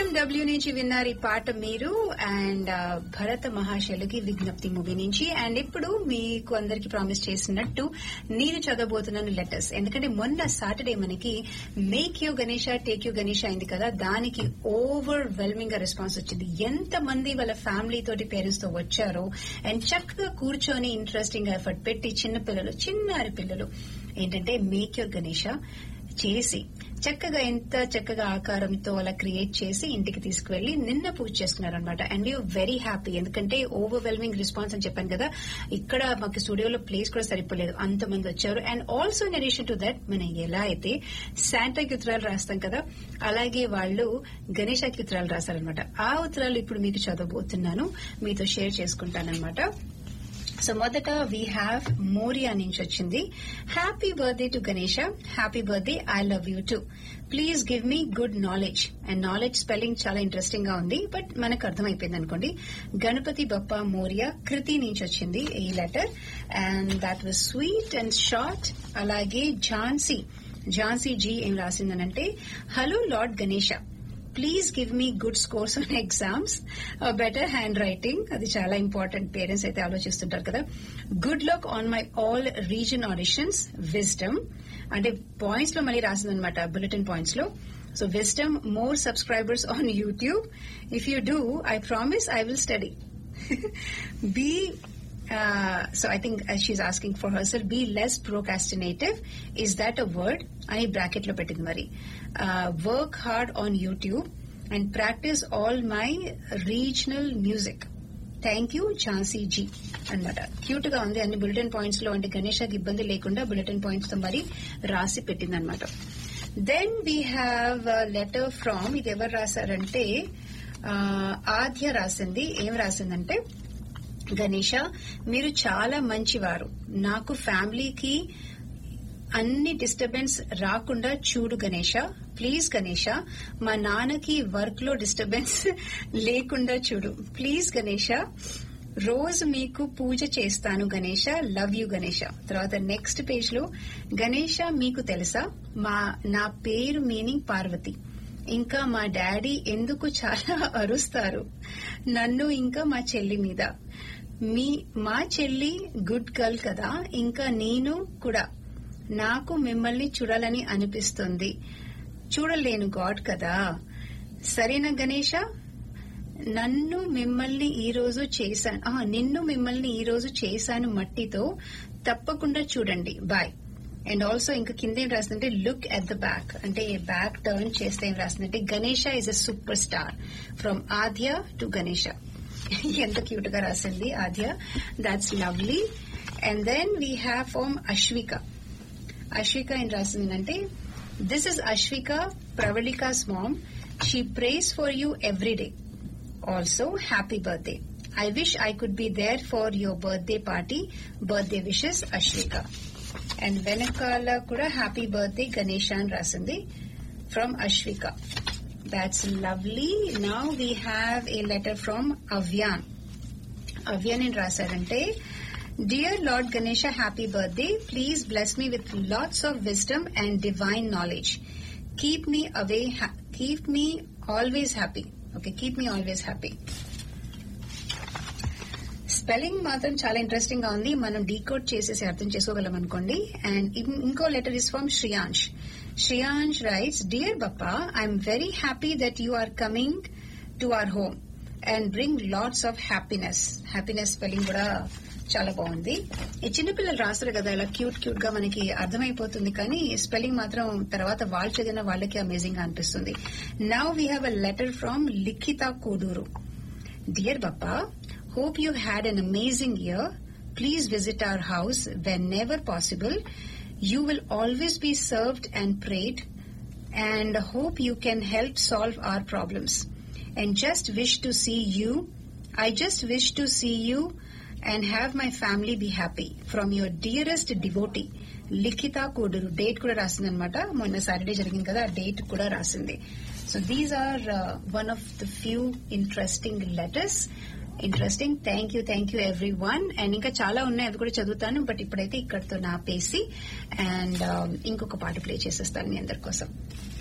W నుంచి విన్నారు ఈ పాట మీరు అండ్ భరత మహాశైలుకి విజ్ఞప్తి మూవీ నుంచి అండ్ ఇప్పుడు మీకు అందరికి ప్రామిస్ చేసినట్టు నేను చదవబోతున్నాను లెటర్స్ ఎందుకంటే మొన్న సాటర్డే మనకి make you Ganesha take you Ganesha అయింది కదా దానికి ఓవర్ వెల్మింగ్ గా రెస్పాన్స్ వచ్చింది ఎంత మంది వాళ్ళ ఫ్యామిలీ తోటి పేరెంట్స్ తో వచ్చారో అండ్ చక్కగా కూర్చొని ఇంట్రెస్టింగ్ ఎఫర్ట్ పెట్టి చిన్న పిల్లలు చిన్నారి పిల్లలు ఏంటంటే మేక్ యూర్ గణేష చేసి చక్కగా ఎంత చక్కగా ఆకారంతో అలా క్రియేట్ చేసి ఇంటికి తీసుకువెళ్లి నిన్న పూజ చేసుకున్నారనమాట అండ్ యూ వెరీ హ్యాపీ ఎందుకంటే ఓవర్వెల్మింగ్ రెస్పాన్స్ అని చెప్పాను కదా ఇక్కడ మాకు స్టూడియోలో ప్లేస్ కూడా సరిపోలేదు అంతమంది వచ్చారు and also in addition to that మనం ఎలా అయితే శాంటాకి ఉత్తరాలు రాస్తాం కదా అలాగే వాళ్ళు గణేశాకి ఉత్తరాలు రాశారనమాట ఆ ఉత్తరాలు ఇప్పుడు మీకు చదవబోతున్నాను మీతో షేర్ చేసుకుంటానన్నమాట సో మొదట వీ హ్యావ్ మోరియా నుంచి వచ్చింది happy birthday to Ganesha happy birthday I love you too please give me good knowledge and knowledge spelling చాలా ఇంట్రెస్టింగ్ గా ఉంది బట్ మనకు అర్థమైపోయింది అనుకోండి గణపతి బప్ప మోరియా కృతి నుంచి వచ్చింది ఈ letter and that was sweet and short అలాగే ఝాన్సీ ఝాన్సీ జీ ఏం రాసిందనంటే hello lord Ganesha please give me good scores on exams better handwriting అది చాలా ఇంపార్టెంట్ పేరెంట్స్ అయితే ఆలోచిస్తుంటారు కదా good luck on my all reason auditions wisdom అంటే పాయింట్స్ లో మళ్ళీ రాసిందనమాట బులెటిన్ పాయింట్స్ లో so wisdom more subscribers on YouTube if you do I promise I will study be so I think she asking for herself be less procrastinative is that a word అని bracket లో పెట్టింది మరి work hard on YouTube and practice all my regional music thank you Jhansi ji అనమాట cute గా ఉంది అన్ని bulletin points లో అంటే గణేషకి ఇబ్బంది లేకుండా బులెటిన్ పాయింట్స్ తో మరి రాసి పెట్టిందనమాట then we have letter from ఇది ఎవరు రాశారంటే ఆద్య రాసింది ఏం రాసిందంటే గణేష మీరు చాలా మంచివారు నాకు ఫ్యామిలీకి అన్ని డిస్టర్బెన్స్ రాకుండా చూడు గణేష ప్లీజ్ గణేష మా నాన్నకి వర్క్ లో డిస్టర్బెన్స్ లేకుండా చూడు ప్లీజ్ గణేష రోజు మీకు పూజ చేస్తాను గణేష లవ్ యూ గణేష తర్వాత నెక్స్ట్ పేజ్ లో గణేష మీకు తెలుసా మా నా పేరు మీనింగ్ పార్వతి ఇంకా మా డాడీ ఎందుకు చాలా అరుస్తారు నన్ను ఇంకా మా చెల్లి మీద మీ మా చెల్లి గుడ్ గర్ల్ కదా ఇంకా నేను కూడా నాకు మిమ్మల్ని చూడాలని అనిపిస్తుంది చూడలేను గాడ్ కదా సరేనా గణేష నన్ను మిమ్మల్ని ఈ రోజు చేశాను నిన్ను మిమ్మల్ని ఈ రోజు చేశాను మట్టితో తప్పకుండా చూడండి బాయ్ అండ్ ఆల్సో ఇంకా కింద ఏం రాసిందంటే లుక్ ఎట్ ద బ్యాక్ అంటే బ్యాక్ టర్న్ చేస్తే ఏం రాసిందంటే Ganesha is a super star from Aadya to Ganesha ఎంత క్యూట్ గా రాసింది Aadya that's lovely and then we have from Ashwika Ashwika ఏం రాసిందంటే this is Ashwika Pravalika's mom she prays for you every day also happy birthday I wish I could be there for your birthday party birthday wishes Ashwika and వెనకాల కూడా happy birthday Ganesh అని రాసింది from Ashwika that's lovely now we have a letter from Avyan Avyan ఏం రాశారంటే Dear Lord Ganesha, happy birthday. Please bless me with lots of wisdom and divine knowledge. Keep me away, ha- keep me always happy. Okay, keep me always happy. Spelling మాత్రం చాలా interesting గా ఉంది మనం decode చేసేసి అర్థం చేసుకోగలం అనుకోండి and ఇంకో letter is from Shriyansh Shriyansh writes dear Bappa I'm very happy that you are coming to our home and bring lots of happiness happiness spelling కూడా చాలా బాగుంది ఈ చిన్నపిల్లలు రాస్తారు కదా ఇలా క్యూట్ క్యూట్ గా మనకి అర్థమైపోతుంది కానీ స్పెల్లింగ్ మాత్రం తర్వాత వాళ్ళు చదివిన వాళ్ళకి అమేజింగ్ గా అనిపిస్తుంది now we have a letter from Likhitha Koduru dear Bappa hope you had an amazing year please visit our house whenever possible you will always be served and prayed and hope you can help solve our problems and just wish to see you I just wish to see you and have my family be happy from your dearest devotee Likhitha Koduru date కూడా రాసింది అనమాట మొన్న Saturday జరిగింది కదా ఆ date కూడా రాసింది so these are one of the few interesting letters interesting thank you thank you everyone and ఇంకా చాలా ఉన్నాయి అవి కూడా చదువుతాను బట్ ఇప్పుడైతే ఇక్కడతో నాపేసి అండ్ ఇంకొక పాట ప్లే చేసేస్తాను మీ అందరి కోసం